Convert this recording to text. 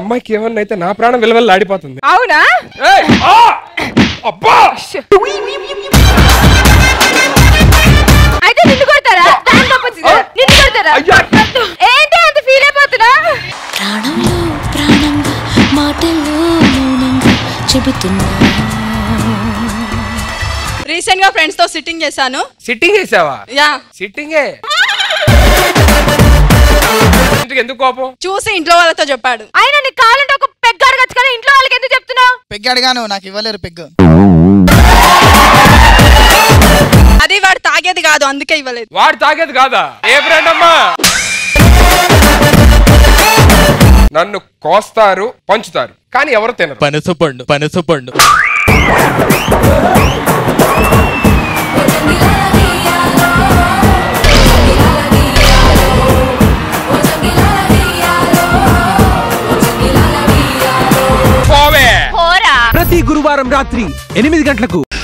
అమ్మాయికి ఏమన్నా అయితే నా ప్రాణం విలువలు ఆడిపోతుంది అవునా ఏయ్, ఆ! అబ్బా అయితే నిన్ను కొడతారా దాని గొప్ప వచ్చిందా? నిన్ను కొడతారా అయ్యా. ఏంటి అంత ఫీల్ అయిపోతున్నా ప్రాణంలో ప్రాణంగా మాటల్లో మౌనంగా చెబుతున్నా రీసెంట్ గా ఫ్రెండ్స్ తో సిట్టింగ్ చేశాను సిట్టింగ్ చేసావా యా సిట్టింగే ఇంటికి ఎందుకు కోపం చూసి ఇంట్లో వాళ్ళతో చెప్పాడు అయినా నీకు కావాలంటే ఒక పెగ్ అడగచ్చు కదా ఇంట్లో వాళ్ళకి ఎందుకు చెప్తున్నావు పెగ్ అడిగాను నాకు ఇవ్వలేరు పెగ్ అది వాడు తాగేది కాదు అందుకే ఇవ్వలేదు వాడు తాగేది కాదా ఏ బ్రాండ్ అమ్మా నన్ను కోస్తారు పంచుతారు కానీ ఎవరు తినరు పనసపండు పనసపండు పోవే పోరా ప్రతి గురువారం రాత్రి ఎనిమిది గంటలకు